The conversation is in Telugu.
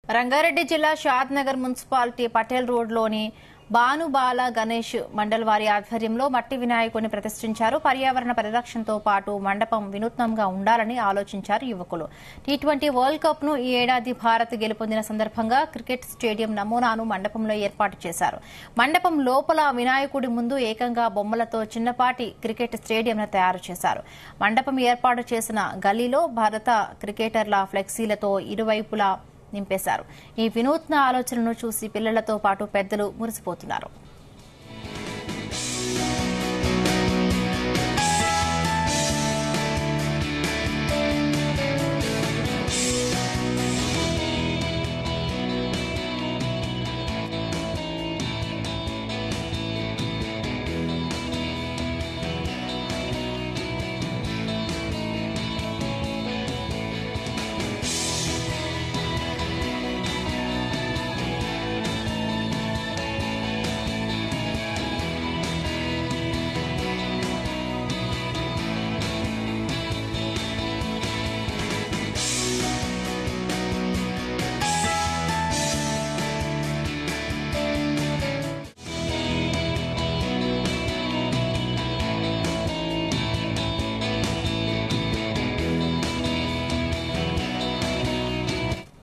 రంగారెడ్డి జిల్లా షాద్ నగర్ మున్సిపాలిటీ పటేల్ రోడ్లోని బానుబాల గణేష్ మండల్ వారి ఆధ్వర్యంలో మట్టి వినాయకుడిని ప్రతిష్ఠించారు పర్యావరణ పరిరక్షణతో పాటు మండపం వినూత్నంగా ఉండాలని ఆలోచించారు యువకులు టీ ట్వంటీ వరల్డ్ కప్ ను ఈ ఏడాది భారత్ గెలుపొందిన సందర్భంగా క్రికెట్ స్టేడియం నమూనాను మండపంలో ఏర్పాటు చేశారు మండపం లోపల వినాయకుడి ముందు ఏకంగా బొమ్మలతో చిన్నపాటి క్రికెట్ స్టేడియంను తయారు చేశారు మండపం ఏర్పాటు చేసిన గల్లీలో భారత క్రికెటర్ల ఫ్లెక్సీలతో ఇరువైపులా నింపేశారు ఈ వినూత్న ఆలోచనను చూసి పిల్లలతో పాటు పెద్దలు మురిసిపోతున్నారు